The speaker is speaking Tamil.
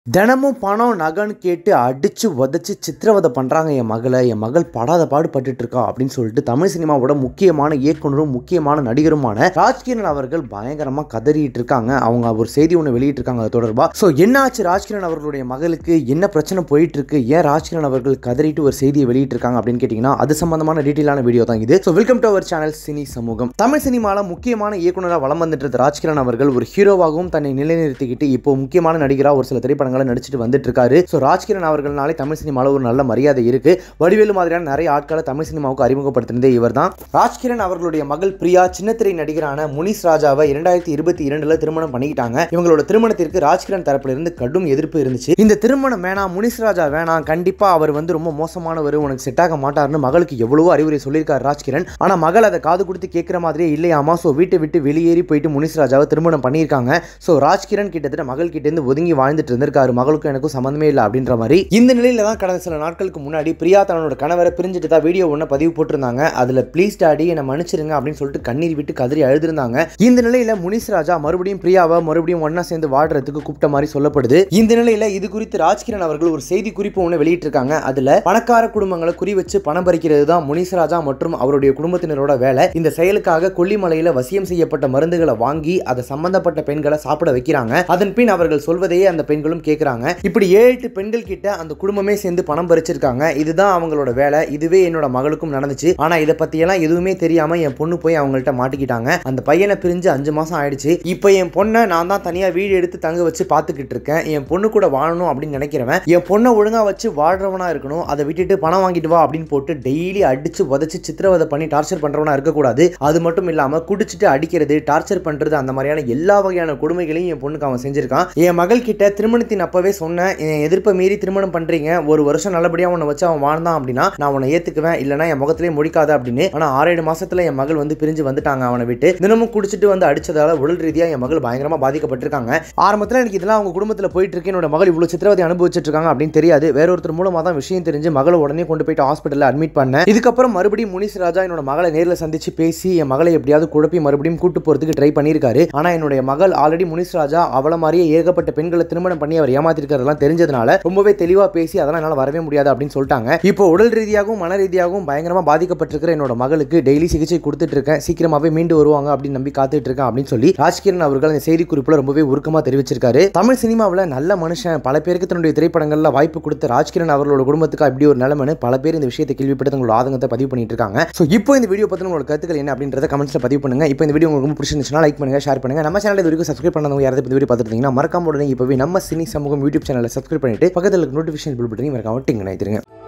தினமும் பணம் நகைன்னு கேட்டு அடிச்சு உதச்சி சித்திரவதை பண்ணுறாங்க என் மகளை என் மகள் படாத பாடு பட்டுட்டு இருக்கா அப்படின்னு சொல்லிட்டு தமிழ் சினிமாவோட முக்கியமான இயக்குனரும் முக்கியமான நடிகருமான ராஜ்கிரண் அவர்கள் பயங்கரமாக கதறிட்டு இருக்காங்க அவங்க ஒரு செய்தி ஒன்று வெளியிட்டிருக்காங்க அது தொடர்பாக ஸோ என்ன ஆச்சு ராஜ்கிரண் அவர்களுடைய மகளுக்கு என்ன பிரச்சனை போயிட்டு இருக்கு ஏன் ராஜ்கிரண் அவர்கள் கதறிட்டு ஒரு செய்தியை வெளியிட்டிருக்காங்க அப்படின்னு கேட்டிங்கன்னா அது சம்பந்தமான டீட்டெயிலான வீடியோ தான் இது so welcome to our channel சினி சமூகம் தமிழ் சினிமாவில் முக்கியமான இயக்குனராக வலம் வந்துட்டு இருந்த ராஜ்கிரண் அவர்கள் ஒரு ஹீரோவாகவும் தன்னை நிலைநிறுத்திக்கிட்டு இப்போ முக்கியமான நடிகராக ஒரு சில திரைப்படங்களை நடிச்சிட்டு வந்துட்டு இருக்காரு ஸோ ராஜ்கிரண் அவர்கள்னாலே தமிழ் சினிமாவில் ஒரு நல்ல மரியாதை இருக்கு வடிவேலு மாதிரியான நிறைய ஆட்களை தமிழ் சினிமாவுக்கு அறிமுகப்படுத்தினதே இவர் தான் ராஜ்கிரண் அவர்களுடைய மகள் பிரியா சின்னத்திரை நடிகரான முனிஸ் ராஜாவை இரண்டாயிரத்தி இருபத்தி இரண்டுல திருமணம் பண்ணிக்கிட்டாங்க இவங்களோட திருமணத்திற்கு ராஜ்கிரண் தரப்புல இருந்து கடும் எதிர்ப்பு இருந்துச்சு இந்த திருமணம் வேணாம் முனிஸ் ராஜா வேணாம் கண்டிப்பா அவர் வந்து ரொம்ப மோசமானவர் உனக்கு செட் ஆக மாட்டார்னு மகளுக்கு எவ்வளவோ அறிவுரை சொல்லியிருக்காரு ராஜ்கிரண் ஆனா மகள் அதை காது கொடுத்து கேட்கிற மாதிரியே இல்லையாமா ஸோ வீட்டை விட்டு வெளியேறி போயிட்டு முனிஸ் ராஜாவை திருமணம் பண்ணியிருக்காங்க ஸோ ராஜ்கிரண் கிட்டத்தட்ட மகள் கிட்ட இருந்து ஒதுங்கி வாழ்ந்துட்டு இருந்திருக்காரு மகளுக்கும் எனக்கும் சம்மந்தமே இல்லை அப்படின்ற மாதிரி இந்த நிலையில தான் கடந்த சில நாட்களுக்கு முன்னாடி பிரியா தன்னோட கணவரை பிரிஞ்சுட்டு தான் வீடியோ ஒன்று பதிவு போட்டிருந்தாங்க அதுல ப்ளீஸ் டாடி என்னை மன்னிச்சிருங்க அப்படின்னு சொல்லிட்டு கண்ணீர் விட்டு கதறி அழுதிருந்தாங்க இந்த நிலையில முனிஸ் ராஜா மறுபடியும் பிரியாவை மறுபடியும் ஒண்ணா சேர்ந்து வாடுறதுக்கு கூப்பிட்ட மாதிரி சொல்லப்படுது இந்த நிலையில இது குறித்து ராஜ்கிரண் அவர்கள் ஒரு செய்தி குறிப்பு ஒன்று வெளியிட்டிருக்காங்க அதுல பணக்கார குடும்பங்களை குறி வச்சு பணம் பறிக்கிறது தான் முனிஸ் ராஜா மற்றும் அவருடைய குடும்பத்தினரோட வேலை இந்த செயலுக்காக கொல்லிமலையில வசியம் செய்யப்பட்ட மருந்துகளை வாங்கி அதை சம்பந்தப்பட்ட பெண்களை சாப்பிட வைக்கிறாங்க அதன் பின் அவர்கள் சொல்வதையே அந்த பெண்களும் கேட்குறாங்க இப்படி ஏழு எட்டு பெண்கள் கிட்ட அந்த குடும்பமே சேர்ந்து பணம் பறிச்சிருக்காங்க இதுதான் அவங்களோட வேலை இதுவே என்னோட மகளுக்கும் நடந்துச்சு ஆனா இதை பத்தியெல்லாம் எதுவுமே தெரியாம என் பொண்ணு போய் அவங்கள்ட்ட மாட்டிக்கிட்டாங்க அந்த பையனை பிரிஞ்சு அஞ்சு மாசம் ஆயிடுச்சு இப்போ என் பொண்ணை நான் தான் தனியா வீடு எடுத்து தங்க வச்சு பார்த்துக்கிட்டு இருக்கேன் என் பொண்ணு கூட வாழணும் அப்படின்னு நினைக்கிறவன் என் பொண்ணை ஒழுங்கா வச்சு வாழ்றவனா இருக்கணும் அதை விட்டுட்டு பணம் வாங்கிட்டு வா அப்படின்னு போட்டு டெய்லி அடிச்சு உதச்சு சித்திரவதை பண்ணி டார்ச்சர் பண்றவனா இருக்கக்கூடாது அது மட்டும் இல்லாம குடிச்சிட்டு அடிக்கிறது டார்ச்சர் பண்றது அந்த மாதிரியான எல்லா வகையான கொடுமைகளையும் என் பொண்ணுக்கு அவன் செஞ்சிருக்கான் என் மகள் கிட்ட திருமணத்தின் அப்பவே சொன்னேன் என் எதிர்ப்பை மீறி திருமணம் பண்றீங்க ஒரு வருஷம் நல்லபடியா உன்னை வச்சு அவன் வாழ்ந்தான் அப்படின்னா நான் உன்னை ஏத்துக்குவேன் இல்லைன்னா என் முகத்திலே முடிக்காத அப்படின்னு ஆனா ஆறேழு மாசத்துல என் மகள் வந்து பிரிஞ்சு வந்துட்டாங்க அவனை விட்டு தினமும் குடிச்சிட்டு வந்து அடிச்சதால உடல் ரீதியா என் மகள் பயங்கரமா பாதிக்கப்பட்டிருக்காங்க ஆரம்பத்துல எனக்கு இதெல்லாம் அவங்க குடும்பத்துல போயிட்டு இருக்கு என்னோட மகள் இவ்வளவு சித்திரவதை அனுபவிச்சிட்டு இருக்காங்க அப்படின்னு தெரியாது வேற ஒருத்தர் மூலமா தான் விஷயம் தெரிஞ்சு மகளை உடனே கொண்டு போயிட்டு ஹாஸ்பிட்டல்ல அட்மிட் பண்ணேன் இதுக்கப்புறம் மறுபடியும் முனிஸ் ராஜா என்னோட மகளை நேர்ல சந்திச்சு பேசி என் மகளை எப்படியாவது குழப்பி மறுபடியும் கூட்டு போறதுக்கு ட்ரை பண்ணியிருக்காரு ஆனா என்னுடைய மகள் ஆல்ரெடி முனிஸ் ராஜா அவள மாதிரியே ஏகப்பட்ட பெண்களை திருமணம் பண்ணி அவர் ஏமாத்திருக்கிறதெல்லாம் தெரிஞ்சதுனால ரொம்பவே தெளிவா பேசி அதெல்லாம் என்னால வரவே முடியாது அப்படின்னு சொல்லிட்டாங்க இப்போ உடல் ரீதியாகவும் மன ரீதியாகவும் பயங்கரமா பாதிக்கப்பட்டிருக்கிற என்னோட மகளுக்கு டெய்லி சிகிச்சை கொடுத்துட்டு இருக்கேன் சீக்கிரமாவே மீண்டு வருவாங்க அப்படின்னு நம்பி காத்துட்டு இருக்கேன் அப்படின்னு சொல்லி ராஜ்கிரண் அவர்கள் அந்த செய்தி குறிப்புல ரொம்பவே உருக்கமா தெரிவிச்சிருக்காரு தமிழ் சினிமாவில் நல்ல மனுஷன் பல பேருக்கு தன்னுடைய திரைப்படங்கள்ல வாய்ப்பு கொடுத்த ராஜ்கிரண் அவர்களோட குடும்பத்துக்கு அப்படி ஒரு நிலைமைன்னு பல பேர் இந்த விஷயத்தை கேள்விப்பட்டு தங்களோட ஆதங்கத்தை பதிவு பண்ணிட்டு இருக்காங்க ஸோ இப்போ இந்த வீடியோ பத்தி உங்களோட கருத்துக்கள் என்ன அப்படின்றத கமெண்ட்ஸ்ல பதிவு பண்ணுங்க இப்போ இந்த வீடியோ உங்களுக்கு ரொம்ப பிடிச்சிருந்துச்சுன்னா லைக் பண்ணுங்க ஷேர் பண்ணுங்க நம்ம சேனல் இது வரைக்கும் சப்ஸ்கிரைப் பண்ணவங்க யாராவது இந்த வீடியோ பார்த்துட்டு இருந்தீங்கன்னா மறக்காம உடனே இப்போவே நம்ம சினி சமூகம் யூடியூப் சேனலை சப்ஸ்கிரைப் பண்ணிட்டு பக்கத்தில் நோட்டிஃபிகேஷன் பில் பட்டனையும் மறக்காம டிங் நினைத்துருங்க